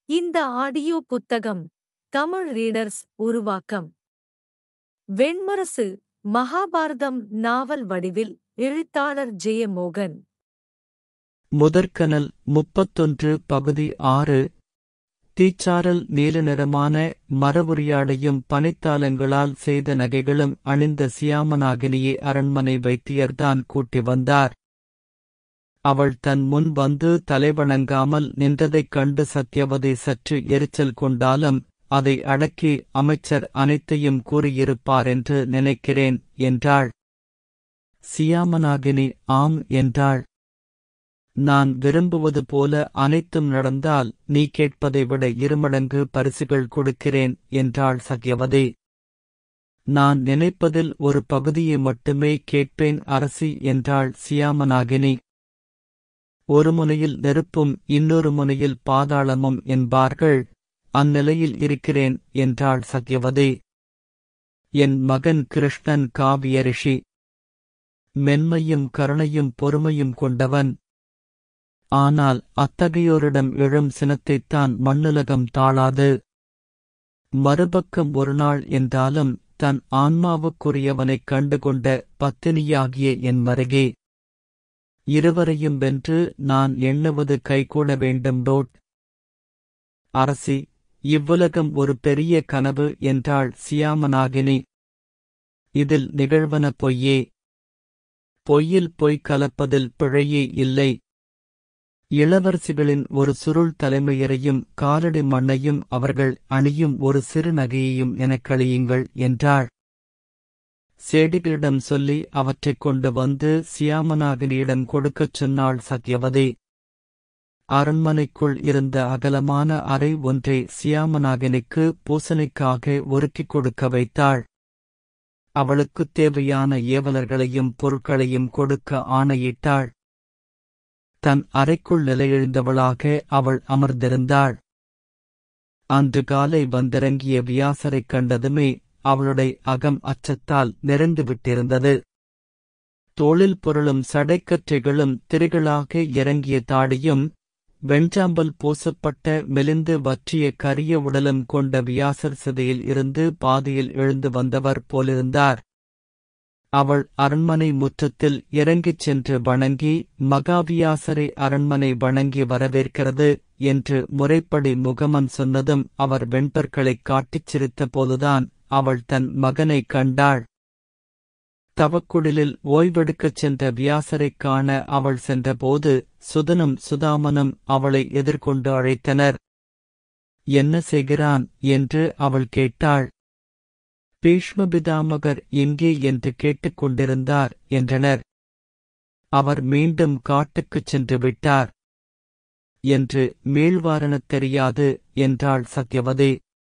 இந்த ஆடியோ புத்தகம் தமிழ் ரீடர்ஸ் உருவாக்கம் வெண்முரசு மகாபாரதம் நாவல் வடிவில் எழுத்தாளர் ஜெயமோகன் முதற்கனல் முப்பத்தொன்று பகுதி ஆறு தீச்சாரல் நீல நிறமான மரவுரியாடையும் பனித்தாளங்களால் செய்த நகைகளும் அணிந்த சியாமனாகினியை அரண்மனை வைத்தியர்தான் கூட்டி வந்தார் அவள் தன் முன் வந்து தலைவணங்காமல் நின்றதைக் கண்டு சத்யவதி சற்று எரிச்சல் கொண்டாலும் அதை அடக்கி அமைச்சர் அனைத்தையும் கூறியிருப்பார் என்று நினைக்கிறேன் என்றாள் சியாமனாகினி ஆம் என்றாள் நான் விரும்புவது போல அனைத்தும் நடந்தால் நீ கேட்பதை விட இருமடங்கு பரிசுகள் கொடுக்கிறேன் என்றாள் சத்யவதி நான் நினைப்பதில் ஒரு பகுதியை மட்டுமே கேட்பேன் அரசி என்றாள் சியாமனாகினி ஒரு முனையில் நெருப்பும் இன்னொரு முனையில் பாதாளமும் என்பார்கள் அந்நிலையில் இருக்கிறேன் என்றாள் சத்யவதி என் மகன் கிருஷ்ணன் காவிய ரிஷி மென்மையும் கருணையும் பொறுமையும் கொண்டவன் ஆனால் அத்தகையோரிடம் எழும் சினத்தைத்தான் மண்ணுலகம் தாழாது மறுபக்கம் ஒரு நாள் என்றாலும் தன் ஆன்மாவுக்குரியவனைக் கண்டுகொண்ட பத்தினியாகிய என் மருகே இருவரையும் வென்று நான் எண்ணுவது கைகூட வேண்டும் டோட் அரசி இவ்வுலகம் ஒரு பெரிய கனவு என்றாள் சியாமனாகினி இதில் நிகழ்வன பொய்யே பொய்யில் பொய் கலப்பதில் பிழையே இல்லை இளவரசிகளின் ஒரு சுருள் தலைமையரையும் காலடி மண்ணையும் அவர்கள் அணியும் ஒரு சிறு நகையையும் எனக் கழியுங்கள் என்றாள் சேடிகளிடம் சொல்லி அவற்றைக் கொண்டு வந்து சியாமனாகினியிடம் கொடுக்கச் சொன்னாள் சத்யவதி அரண்மனைக்குள் இருந்த அகலமான அறை ஒன்றை சியாமனாகினிக்கு பூசணைக்காக ஒருக்கிக் கொடுக்க வைத்தாள் அவளுக்குத் தேவையான ஏவலர்களையும் பொருட்களையும் கொடுக்க ஆணையிட்டாள் தன் அறைக்குள் நிலையெழுந்தவளாக அவள் அமர்ந்திருந்தாள் அன்று காலை வந்திறங்கிய வியாசரைக் கண்டதுமே அவளுடைய அகம் அச்சத்தால் நிறைந்து விட்டிருந்தது தோளில் பொருளும் சடைக்கற்றைகளும் திரிகளாக இறங்கிய தாடியும் வெண்சாம்பல் பூசப்பட்ட மெலிந்து வற்றிய கரிய உடலும் கொண்ட வியாசர் சிதையில் இருந்து பாதியில் எழுந்து வந்தவர் போலிருந்தார் அவள் அரண்மனை முற்றத்தில் இறங்கிச் சென்று வணங்கி மகாவியாசரை அரண்மனை வணங்கி வரவேற்கிறது என்று முறைப்படி முகமன் சொன்னதும் அவர் வெண்பற்களைக் காட்டிச் சிரித்த போதுதான் அவள் தன் மகனைக் கண்டாள் தவக்குடிலில் ஓய்வெடுக்கச் சென்ற வியாசரைக் காண அவள் சென்றபோது சுதனும் சுதாமனும் அவளை எதிர்கொண்டு அழைத்தனர் என்ன செய்கிறான் என்று அவள் கேட்டாள் பீஷ்மபிதாமகர் எங்கே என்று கேட்டுக் கொண்டிருந்தார் என்றனர் அவர் மீண்டும் காட்டுக்குச் சென்று விட்டார் என்று மீள்வாரணத் தெரியாது என்றாள் சத்யவதி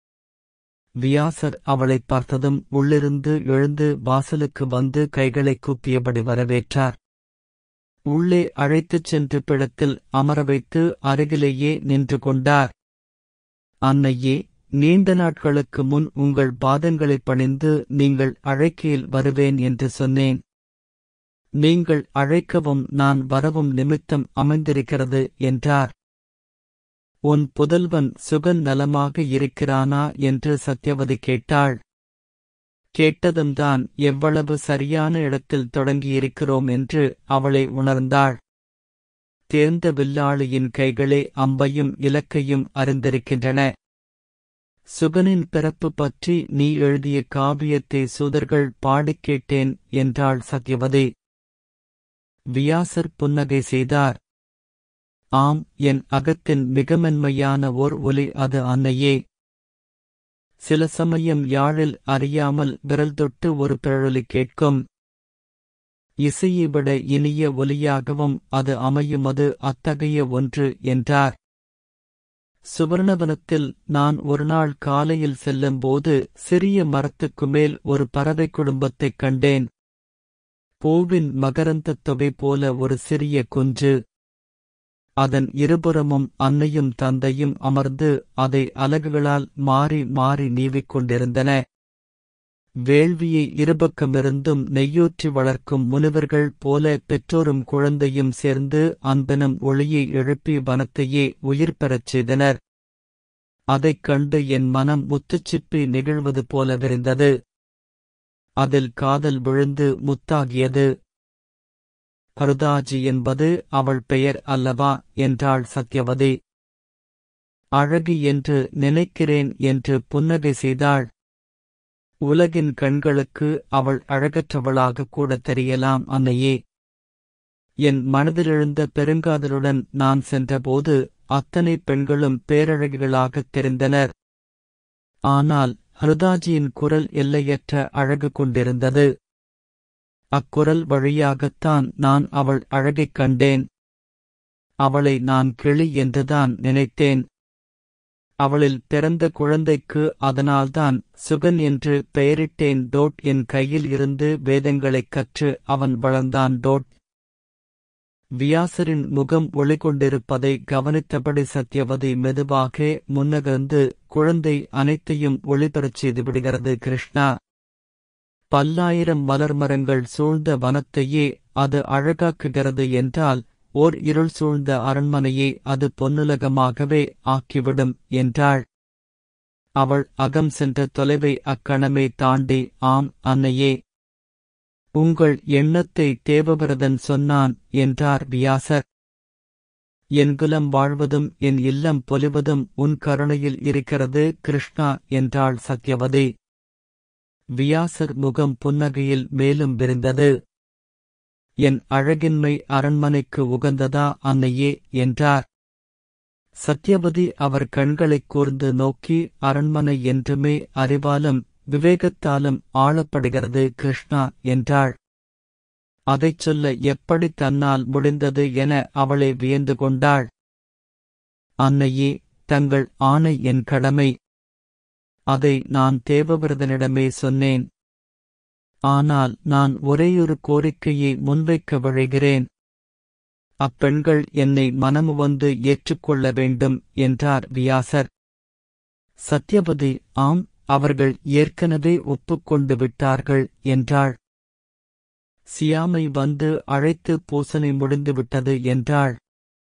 வியாசர் அவளைப் பார்த்ததும் உள்ளிருந்து எழுந்து வாசலுக்கு வந்து கைகளைக் கூப்பியபடி வரவேற்றார் உள்ளே அழைத்துச் சென்று பிடத்தில் அமர வைத்து அருகிலேயே நின்று கொண்டார் அன்னையே நீண்ட நாட்களுக்கு முன் உங்கள் பாதங்களைப் பணிந்து நீங்கள் அழைக்கையில் வருவேன் என்று சொன்னேன் நீங்கள் அழைக்கவும் நான் வரவும் நிமித்தம் அமைந்திருக்கிறது என்றார் உன் புதல்வன் சுகன் நலமாக இருக்கிறானா என்று சத்யவதி கேட்டாள் கேட்டதும்தான் எவ்வளவு சரியான இடத்தில் தொடங்கியிருக்கிறோம் என்று அவளை உணர்ந்தாள் தேர்ந்த வில்லாளியின் கைகளே அம்பையும் இலக்கையும் அறிந்திருக்கின்றன சுகனின் பிறப்பு பற்றி நீ எழுதிய காவியத்தை சூதர்கள் பாடிக் கேட்டேன் என்றாள் சத்யவதி வியாசர் புன்னகை செய்தார் ஆம் என் அகத்தின் மிகமென்மையான ஓர் ஒலி அது அன்னையே சில சமயம் யாழில் அறியாமல் விரல் தொட்டு ஒரு பிழொலி கேட்கும் இசையை விட இனிய ஒலியாகவும் அது அமையுமது அத்தகைய ஒன்று என்றார் சுவர்ணவனத்தில் நான் ஒருநாள் காலையில் செல்லும்போது சிறிய மரத்துக்கு மேல் ஒரு பறவை குடும்பத்தைக் கண்டேன் பூவின் மகரந்தத் தொகை போல ஒரு சிறிய குஞ்சு அதன் இருபுறமும் அன்னையும் தந்தையும் அமர்ந்து அதை அலகுகளால் மாறி மாறி நீவிக் கொண்டிருந்தன வேள்வியை இருபக்கமிருந்தும் நெய்யூற்றி வளர்க்கும் முனிவர்கள் போல பெற்றோரும் குழந்தையும் சேர்ந்து அன்பெனும் ஒளியை எழுப்பி வனத்தையே உயிர் பெறச் செய்தனர் அதைக் கண்டு என் மனம் முத்துச்சிப்பி நிகழ்வது போல விரிந்தது அதில் காதல் விழுந்து முத்தாகியது பருதாஜி என்பது அவள் பெயர் அல்லவா என்றாள் சத்யவதி அழகி என்று நினைக்கிறேன் என்று புன்னகை செய்தாள் உலகின் கண்களுக்கு அவள் அழகற்றவளாக கூட தெரியலாம் அன்னையே என் மனதிலெழுந்த பெருங்காதலுடன் நான் சென்றபோது அத்தனை பெண்களும் பேரழகிகளாகத் தெரிந்தனர் ஆனால் ஹருதாஜியின் குரல் எல்லையற்ற அழகு கொண்டிருந்தது அக்குரல் வழியாகத்தான் நான் அவள் அழகைக் கண்டேன் அவளை நான் கிளி என்றுதான் நினைத்தேன் அவளில் பிறந்த குழந்தைக்கு அதனால்தான் சுகன் என்று பெயரிட்டேன் டோட் என் கையில் இருந்து வேதங்களைக் கற்று அவன் வளர்ந்தான் டோட் வியாசரின் முகம் ஒளிகொண்டிருப்பதை கவனித்தபடி சத்யவதி மெதுவாக முன்னகர்ந்து குழந்தை அனைத்தையும் ஒளிபெறச் செய்து விடுகிறது கிருஷ்ணா பல்லாயிரம் மலர் மரங்கள் சூழ்ந்த வனத்தையே அது அழகாக்குகிறது என்றால் ஓர் இருள் சூழ்ந்த அரண்மனையை அது பொன்னுலகமாகவே ஆக்கிவிடும் என்றாள் அவள் அகம் சென்ற தொலைவை அக்கணமே தாண்டி ஆம் அன்னையே உங்கள் எண்ணத்தை தேவவிரதன் சொன்னான் என்றார் வியாசர் என் குலம் வாழ்வதும் என் இல்லம் பொலிவதும் உன் கருணையில் இருக்கிறது கிருஷ்ணா என்றாள் சத்யவதி வியாசர் முகம் புன்னகையில் மேலும் விரிந்தது என் அழகின்மை அரண்மனைக்கு உகந்ததா அன்னையே என்றார் சத்யவதி அவர் கண்களைக் கூர்ந்து நோக்கி அரண்மனை என்றுமே அறிவாலும் விவேகத்தாலும் ஆளப்படுகிறது கிருஷ்ணா என்றாள் அதைச் சொல்ல எப்படி தன்னால் முடிந்தது என அவளை வியந்து கொண்டாள் அன்னையே தங்கள் ஆணை என் கடமை அதை நான் தேவவிரதனிடமே சொன்னேன் ஆனால் நான் ஒரேயொரு கோரிக்கையை முன்வைக்க விழைகிறேன் அப்பெண்கள் என்னை மனமுவந்து ஏற்றுக்கொள்ள வேண்டும் என்றார் வியாசர் சத்யவதி ஆம் அவர்கள் ஏற்கனவே ஒப்புக்கொண்டு விட்டார்கள் என்றாள் சியாமை வந்து அழைத்து பூசனை முடிந்துவிட்டது என்றாள்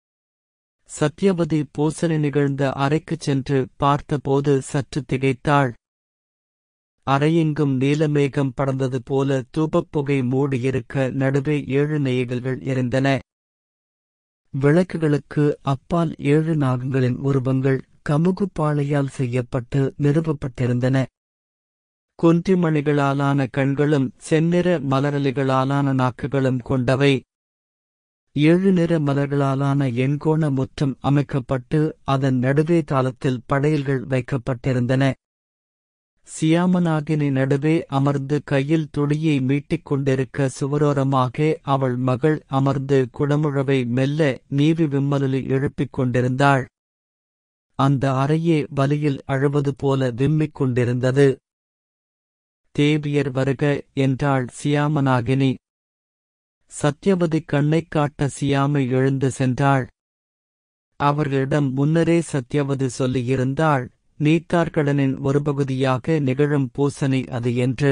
சத்யவதி பூசனை நிகழ்ந்த அறைக்குச் சென்று பார்த்தபோது சற்று திகைத்தாள் அறையெங்கும் நீலமேகம் படர்ந்தது போல தூபப்புகை மூடியிருக்க நடுவே ஏழு நெய்கல்கள் எரிந்தன விளக்குகளுக்கு அப்பால் ஏழு நாகங்களின் உருவங்கள் கமுகுப்பாளையால் செய்யப்பட்டு நிறுவப்பட்டிருந்தன குன்றிமணிகளாலான கண்களும் செந்நிற மலரலிகளாலான நாக்குகளும் கொண்டவை ஏழு நிற மலர்களாலான எண்கோண முற்றம் அமைக்கப்பட்டு அதன் நடுவே தாளத்தில் படையல்கள் வைக்கப்பட்டிருந்தன சியாமனாகினி நடுவே அமர்ந்து கையில் துடியை மீட்டிக் கொண்டிருக்க சுவரோரமாக அவள் மகள் அமர்ந்து குடமுழவை மெல்ல நீவி விம்மலில் எழுப்பிக் கொண்டிருந்தாள் அந்த அறையே வலியில் அழுவது போல விம்மிக் கொண்டிருந்தது தேவியர் வருக என்றாள் சியாமனாகினி சத்யவதி கண்ணைக் காட்ட சியாமை எழுந்து சென்றாள் அவர்களிடம் முன்னரே சத்யவதி சொல்லியிருந்தாள் நீத்தார்கடனின் ஒரு பகுதியாக நிகழும் பூசனை அது என்று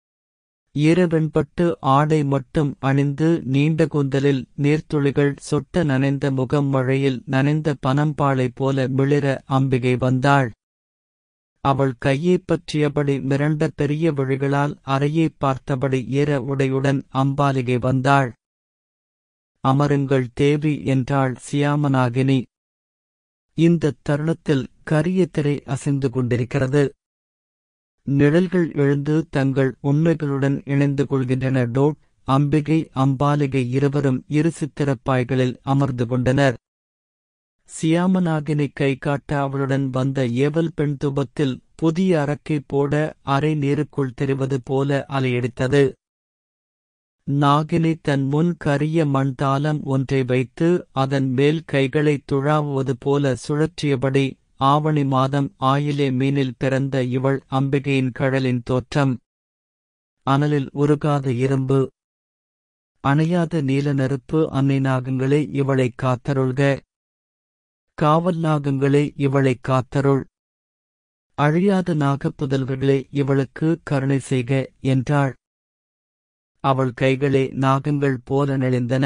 ஈரவெண்பட்டு ஆடை மட்டும் அணிந்து நீண்ட கூந்தலில் நீர்த்துளிகள் சொட்ட நனைந்த முகம் மழையில் நனைந்த பனம்பாளை போல மிளிர அம்பிகை வந்தாள் அவள் கையைப் பற்றியபடி மிரண்ட பெரிய விழிகளால் அறையைப் பார்த்தபடி ஈர உடையுடன் அம்பாலிகை வந்தாள் அமருங்கள் தேவி என்றாள் சியாமனாகினி இந்தத் தருணத்தில் கரிய திரை அசைந்து கொண்டிருக்கிறது நிழல்கள் எழுந்து தங்கள் உண்மைகளுடன் இணைந்து கொள்கின்றன டோட் அம்பிகை அம்பாலிகை இருவரும் இரு சித்திரப்பாய்களில் அமர்ந்து கொண்டனர் சியாமனாகினி கை காட்ட அவளுடன் வந்த ஏவல் பெண் துபத்தில் புதிய அரக்கை போட அரை நீருக்குள் தெரிவது போல அலையடித்தது நாகினி தன் முன் கரிய மண்தாளம் ஒன்றை வைத்து அதன் மேல் கைகளை துழாவுவது போல சுழற்றியபடி ஆவணி மாதம் ஆயிலே மீனில் பிறந்த இவள் அம்பிகையின் கழலின் தோற்றம் அனலில் உருகாத இரும்பு அணையாத நீல நெருப்பு அன்னை நாகங்களே இவளைக் காத்தருள்க காவல் நாகங்களே இவளைக் காத்தருள் அழியாத நாகப்புதல்களே இவளுக்கு கருணை செய்க என்றாள் அவள் கைகளே நாகங்கள் போல நெளிந்தன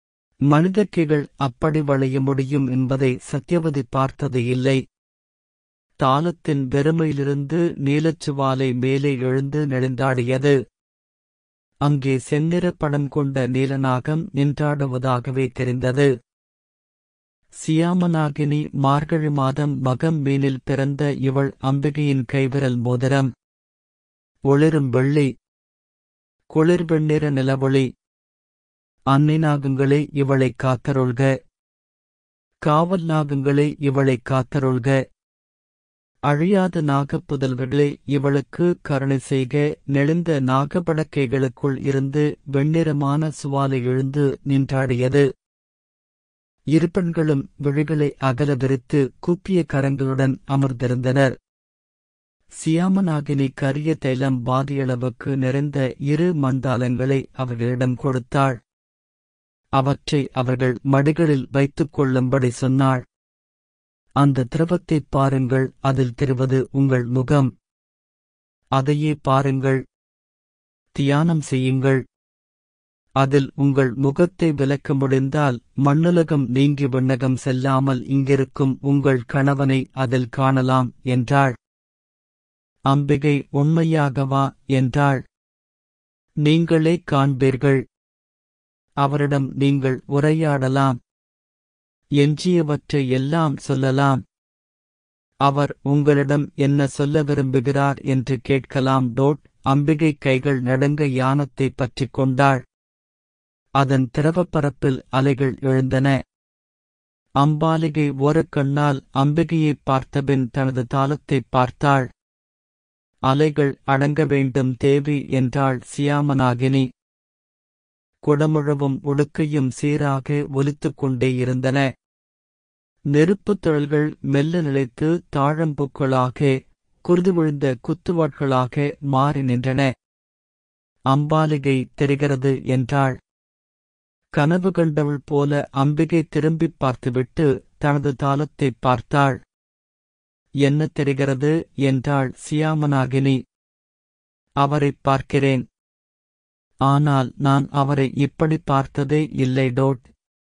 மனிதக்கைகள் அப்படி வளைய முடியும் என்பதை சத்யவதி பார்த்தது இல்லை தாளத்தின் வெறுமையிலிருந்து நீலச்சுவாலை மேலே எழுந்து நெடுந்தாடியது அங்கே செந்நிற படம் கொண்ட நீலநாகம் நின்றாடுவதாகவே தெரிந்தது சியாமநாகினி மார்கழி மாதம் மகம் மீனில் பிறந்த இவள் அம்பிகையின் கைவிரல் மோதிரம் ஒளிரும் வெள்ளி குளிர் வெண்ணிற நிலவொளி அன்னை நாகங்களே இவளைக் காத்தருள்க காவல் நாகங்களே இவளைக் காத்தருள்க அழியாத நாகப்புதல்களே இவளுக்கு கருணை செய்க நெளிந்த நாகபடக்கைகளுக்குள் இருந்து வெண்ணிறமான சுவாலை எழுந்து நின்றாடியது இரு பெண்களும் விழிகளை அகல விரித்து கூப்பிய கரங்களுடன் அமர்ந்திருந்தனர் சியாமநாகினி கரிய தைலம் பாதியளவுக்கு நிறைந்த இரு மண்டாலங்களை அவர்களிடம் கொடுத்தாள் அவற்றை அவர்கள் மடிகளில் வைத்துக் கொள்ளும்படி சொன்னாள் அந்த திரவத்தைப் பாருங்கள் அதில் தெரிவது உங்கள் முகம் அதையே பாருங்கள் தியானம் செய்யுங்கள் அதில் உங்கள் முகத்தை விலக்க முடிந்தால் மண்ணுலகம் நீங்கி விண்ணகம் செல்லாமல் இங்கிருக்கும் உங்கள் கணவனை அதில் காணலாம் என்றாள் அம்பிகை உண்மையாகவா என்றாள் நீங்களே காண்பீர்கள் அவரிடம் நீங்கள் உரையாடலாம் எஞ்சியவற்றை எல்லாம் சொல்லலாம் அவர் உங்களிடம் என்ன சொல்ல விரும்புகிறார் என்று கேட்கலாம் டோட் அம்பிகை கைகள் நடுங்க யானத்தைப் பற்றிக் கொண்டாள் அதன் திரவப்பரப்பில் அலைகள் எழுந்தன அம்பாலிகை ஒரு கண்ணால் அம்பிகையைப் பார்த்தபின் தனது தாளத்தைப் பார்த்தாள் அலைகள் அடங்க வேண்டும் தேவி என்றாள் சியாமநாகினி குடமுழவும் உடுக்கையும் சீராக ஒலித்துக் கொண்டே இருந்தன நெருப்புத் தொழில்கள் மெல்ல நிலைத்து தாழம்புக்களாக குருது விழுந்த குத்துவாட்களாக மாறி நின்றன அம்பாலிகை தெரிகிறது என்றாள் கனவு கண்டவள் போல அம்பிகை திரும்பிப் பார்த்துவிட்டு தனது தாளத்தைப் பார்த்தாள் என்ன தெரிகிறது என்றாள் சியாமநாகினி அவரைப் பார்க்கிறேன் ஆனால் நான் அவரை இப்படி பார்த்ததே இல்லை டோட்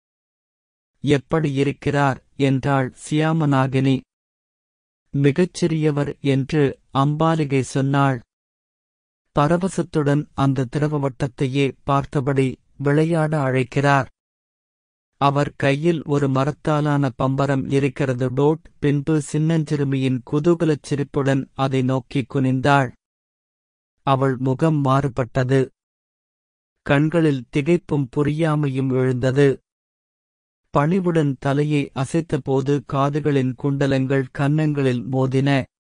எப்படி இருக்கிறார் என்றாள் சியாமநாகினி மிகச்சிறியவர் என்று அம்பாலிகை சொன்னாள் பரவசத்துடன் அந்த திரவ வட்டத்தையே பார்த்தபடி விளையாட அழைக்கிறார் அவர் கையில் ஒரு மரத்தாலான பம்பரம் இருக்கிறது டோட் பின்பு சின்னஞ்சிறுமியின் குதூகலச் சிரிப்புடன் அதை நோக்கிக் குனிந்தாள் அவள் முகம் மாறுபட்டது கண்களில் திகைப்பும் புரியாமையும் எழுந்தது பணிவுடன் தலையை அசைத்தபோது காதுகளின் குண்டலங்கள் கன்னங்களில் மோதின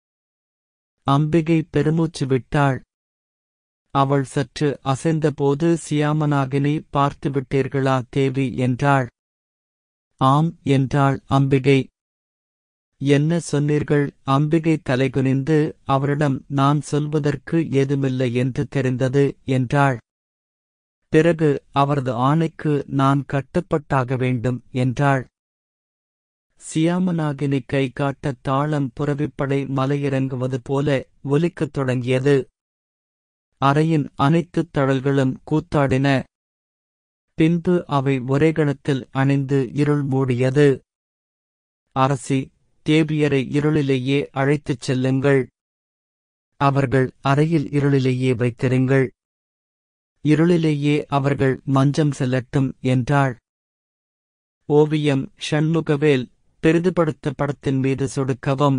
அம்பிகை பெருமூச்சு விட்டாள் அவள் சற்று அசைந்தபோது சியாமநாகினி பார்த்துவிட்டீர்களா தேவி என்றாள் ஆம் என்றாள் அம்பிகை என்ன சொன்னீர்கள் அம்பிகை தலைகுனிந்து அவரிடம் நான் சொல்வதற்கு ஏதுமில்லை என்று தெரிந்தது என்றாள் பிறகு அவரது ஆணைக்கு நான் கட்டுப்பட்டாக வேண்டும் என்றாள் சியாமநாகினி கை காட்ட தாளம் புறவிப்படை மலையிறங்குவது போல ஒலிக்கத் தொடங்கியது அறையின் அனைத்துத் தழல்களும் கூத்தாடின பின்பு அவை ஒரே கணத்தில் அணிந்து இருள் மூடியது அரசி தேவியரை இருளிலேயே அழைத்துச் செல்லுங்கள் அவர்கள் அறையில் இருளிலேயே வைத்திருங்கள் இருளிலேயே அவர்கள் மஞ்சம் செல்லட்டும் என்றாள் ஓவியம் ஷண்முகவேல் பெரிதுபடுத்த படத்தின் மீது சொடுக்கவும்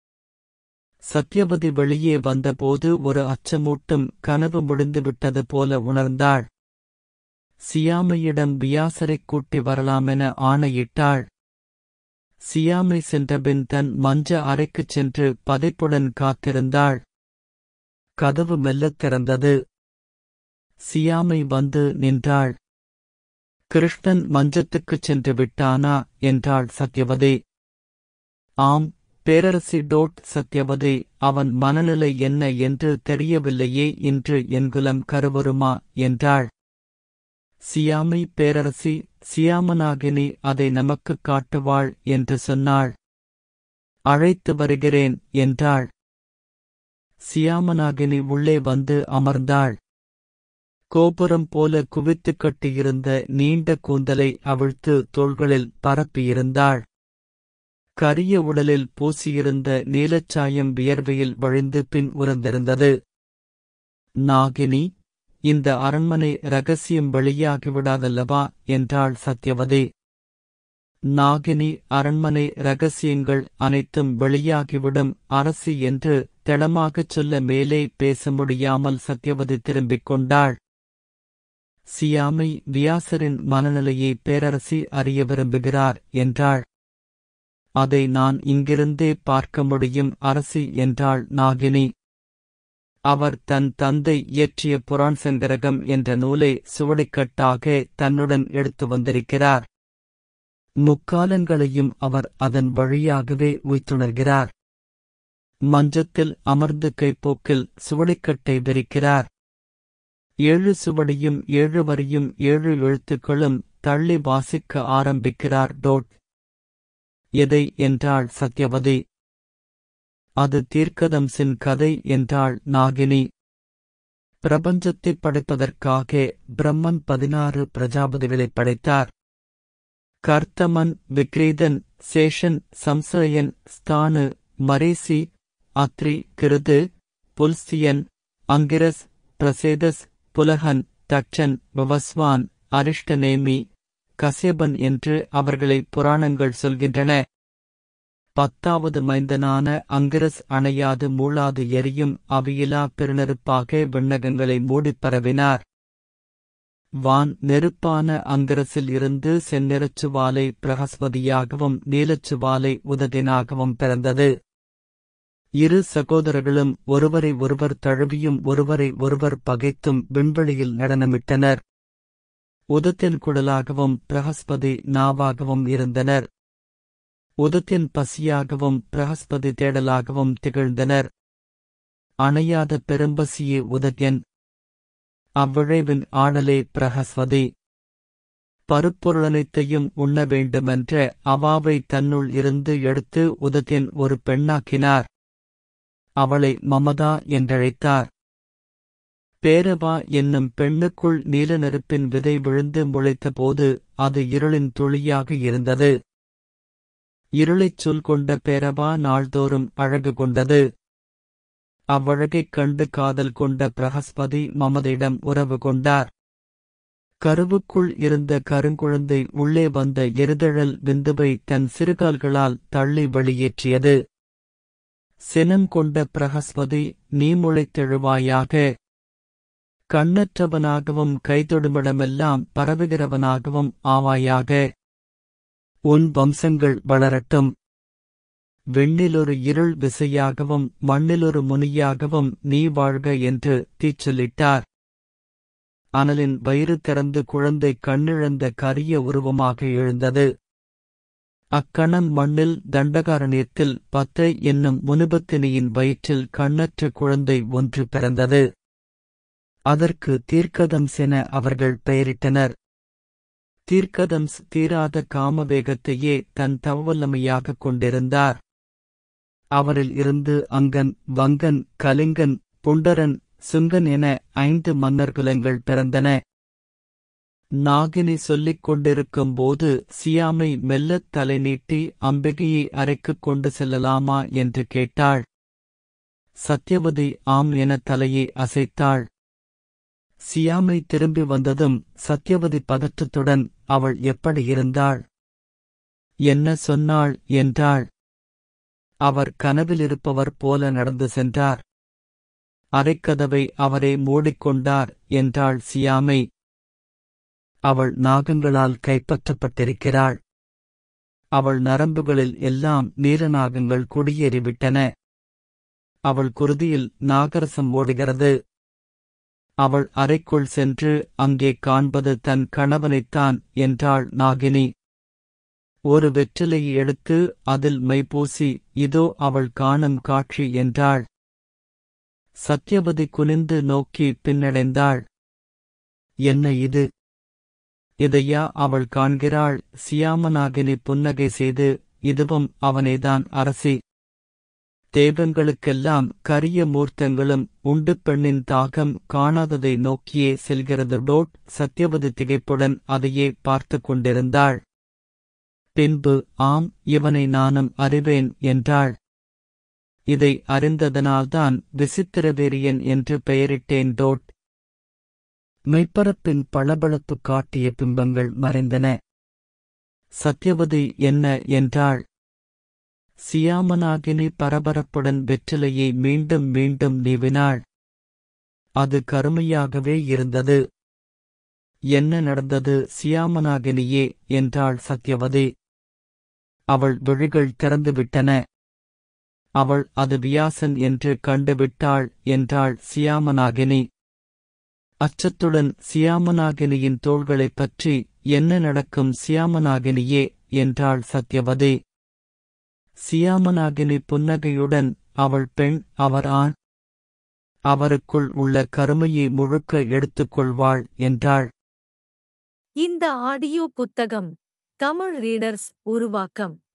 சத்யவதி வெளியே வந்தபோது ஒரு அச்சமூட்டும் கனவு முடிந்துவிட்டது போல உணர்ந்தாள் சியாமையிடம் வியாசரைக் கூட்டி வரலாமென ஆணையிட்டாள் சியாமை சென்றபின் தன் மஞ்ச அறைக்குச் சென்று பதைப்புடன் காத்திருந்தாள் கதவு மெல்லத் திறந்தது சியாமை வந்து நின்றாள் கிருஷ்ணன் மஞ்சத்துக்குச் சென்று விட்டானா என்றாள் சத்யவதி ஆம் பேரரசி டோட் சத்யவதி அவன் மனநிலை என்ன என்று தெரியவில்லையே இன்று என்குலம் கருவருமா என்றாள் சியாமை பேரரசி சியாமனாகினி அதை நமக்குக் காட்டுவாள் என்று சொன்னாள் அழைத்து வருகிறேன் என்றாள் சியாமனாகினி உள்ளே வந்து அமர்ந்தாள் கோபுரம் போல குவித்துக் கட்டியிருந்த நீண்ட கூந்தலை அவிழ்த்து தோள்களில் பரப்பியிருந்தாள் கரிய உடலில் பூசியிருந்த நீலச்சாயம் வியர்வையில் வழிந்து பின் உறந்திருந்தது நாகினி இந்த அரண்மனை ரகசியம் வெளியாகிவிடாதல்லவா என்றாள் சத்யவதி நாகினி அரண்மனை ரகசியங்கள் அனைத்தும் வெளியாகிவிடும் அரசி என்று திடமாகச் சொல்ல மேலே பேச முடியாமல் சத்யவதி திரும்பிக் கொண்டாள் சியாமை வியாசரின் மனநிலையை பேரரசி அறிய விரும்புகிறார் என்றாள் அதை நான் இங்கிருந்தே பார்க்க முடியும் அரசி என்றாள் நாகினி அவர் தன் தந்தை இயற்றிய புராண் சங்கரகம் என்ற நூலை சுவடிக்கட்டாக தன்னுடன் எடுத்து வந்திருக்கிறார் முக்காலங்களையும் அவர் அதன் வழியாகவே உய்த்துணர்கிறார் மஞ்சத்தில் அமர்ந்து கைப்போக்கில் சுவடிக்கட்டை விரிக்கிறார் ஏழு சுவடியும் ஏழு வரியும் ஏழு எழுத்துக்களும் தள்ளி வாசிக்க ஆரம்பிக்கிறார் டோட் எதை என்றாள் சத்யவதி அது தீர்க்கதம்சின் கதை என்றாள் நாகினி பிரபஞ்சத்தைப் படைப்பதற்காக பிரம்மன் பதினாறு பிரஜாபதிகளைப் படைத்தார் கர்த்தமன் விக்ரீதன் சேஷன் சம்சயன் ஸ்தானு மரேசி அத்ரி கிருது புல்சியன் அங்கிரஸ் பிரசேதஸ் புலகன் தட்சன் பவஸ்வான் அரிஷ்டநேமி கசேபன் என்று அவர்களை புராணங்கள் சொல்கின்றன பத்தாவது மைந்தனான அங்கிரஸ் அணையாது மூளாது எரியும் அவியிலா பெருநெருப்பாக விண்ணகங்களை மூடிப் பரவினார் வான் நெருப்பான அங்கிரசில் இருந்து செந்நிறச்சுவாலை பிரகஸ்பதியாகவும் நீலச்சுவாலை உததினாகவும் பிறந்தது இரு சகோதரர்களும் ஒருவரை ஒருவர் தழுவியும் ஒருவரை ஒருவர் பகைத்தும் விண்வெளியில் நடனமிட்டனர் உதத்தின் குடலாகவும் பிரகஸ்பதி நாவாகவும் இருந்தனர் உதத்தின் பசியாகவும் பிரகஸ்பதி தேடலாகவும் திகழ்ந்தனர் அணையாத பெரும்பசியே உதயன் அவ்விழைவின் ஆடலே பிரகஸ்பதி பருப்பொருளனைத்தையும் உண்ண வேண்டுமென்ற அவாவை தன்னுள் இருந்து எடுத்து உதத்தின் ஒரு பெண்ணாக்கினார் அவளை மமதா என்றழைத்தார் பேரவா என்னும் பெண்ணுக்குள் நீல நெருப்பின் விதை விழுந்து முளைத்தபோது அது இருளின் துளியாக இருந்தது இருளைச் சொல் கொண்ட பேரவா நாள்தோறும் அழகு கொண்டது அவ்வழகைக் கண்டு காதல் கொண்ட பிரகஸ்பதி மமதையிடம் உறவு கொண்டார் கருவுக்குள் இருந்த கருங்குழந்தை உள்ளே வந்த எருதழல் விந்துவை தன் சிறுகால்களால் தள்ளி வெளியேற்றியது சினம் கொண்ட பிரகஸ்பதி நீ முளைத்தெழுவாயாக கண்ணற்றவனாகவும் கைதொடுமிடமெல்லாம் பரவுகிறவனாகவும் ஆவாயாக உன் வம்சங்கள் வளரட்டும் விண்ணிலொரு இருள் விசையாகவும் மண்ணிலொரு முனியாகவும் நீ வாழ்க என்று தீச்சொல்லிட்டார் அனலின் வயிறு திறந்து குழந்தை கண்ணிழந்த கரிய உருவமாக எழுந்தது அக்கணம் மண்ணில் தண்டகாரண்யத்தில் பத்தை என்னும் முனிபத்தினியின் வயிற்றில் கண்ணற்ற குழந்தை ஒன்று பிறந்தது அதற்கு தீர்க்கதம்சென அவர்கள் பெயரிட்டனர் தீர்க்கதம்ஸ் தீராத காமவேகத்தையே தன் தவவல்லமையாகக் கொண்டிருந்தார் அவரில் இருந்து அங்கன் வங்கன் கலிங்கன் புண்டரன் சுங்கன் என ஐந்து மன்னர் குலங்கள் பிறந்தன நாகினி சொல்லிக் கொண்டிருக்கும் போது சியாமை மெல்லத் தலை நீட்டி அம்பிகையை அறைக்குக் கொண்டு செல்லலாமா என்று கேட்டாள் சத்யவதி ஆம் என தலையை அசைத்தாள் சியாமை திரும்பி வந்ததும் சத்யவதி பதற்றத்துடன் அவள் எப்படி இருந்தாள் என்ன சொன்னாள் என்றாள் அவர் கனவிலிருப்பவர் போல நடந்து சென்றார் அரைக்கதவை அவரே மூடிக்கொண்டார் என்றாள் சியாமை அவள் நாகங்களால் கைப்பற்றப்பட்டிருக்கிறாள் அவள் நரம்புகளில் எல்லாம் நீலநாகங்கள் குடியேறிவிட்டன அவள் குருதியில் நாகரசம் ஓடுகிறது அவள் அறைக்குள் சென்று அங்கே காண்பது தன் கணவனைத்தான் என்றாள் நாகினி ஒரு வெற்றிலையை எடுத்து அதில் மைபூசி இதோ அவள் காணும் காட்சி என்றாள் சத்யவதி குனிந்து நோக்கி பின்னடைந்தாள் என்ன இது இதையா அவள் காண்கிறாள் சியாமநாகினி புன்னகை செய்து இதுவும் அவனேதான் அரசி தேவங்களுக்கெல்லாம் கரிய மூர்த்தங்களும் உண்டு பெண்ணின் தாகம் காணாததை நோக்கியே செல்கிறது டோட் சத்யவதி திகைப்புடன் அதையே பார்த்து கொண்டிருந்தாள் பின்பு ஆம் இவனை நானும் அறிவேன் என்றாள் இதை அறிந்ததனால்தான் விசித்திரவீரியன் என்று பெயரிட்டேன் டோட் மெய்ப்பரப்பின் பளபளப்பு காட்டிய பிம்பங்கள் மறைந்தன சத்யவதி என்ன என்றாள் சியாமனாகினி பரபரப்புடன் வெற்றிலையை மீண்டும் மீண்டும் நீவினாள் அது கருமையாகவே இருந்தது என்ன நடந்தது சியாமனாகினியே என்றாள் சத்யவதி அவள் விழிகள் திறந்துவிட்டன அவள் அது வியாசன் என்று கண்டுவிட்டாள் என்றாள் சியாமனாகினி அச்சத்துடன் சியாமனாகினியின் தோள்களைப் பற்றி என்ன நடக்கும் சியாமனாகினியே என்றாள் சத்யவதி சியாமனாகினி புன்னகையுடன் அவள் பெண் அவர் ஆண் அவருக்குள் உள்ள கருமையை முழுக்க எடுத்துக்கொள்வாள் என்றாள் இந்த ஆடியோ புத்தகம் தமிழ் ரீடர்ஸ் உருவாக்கம்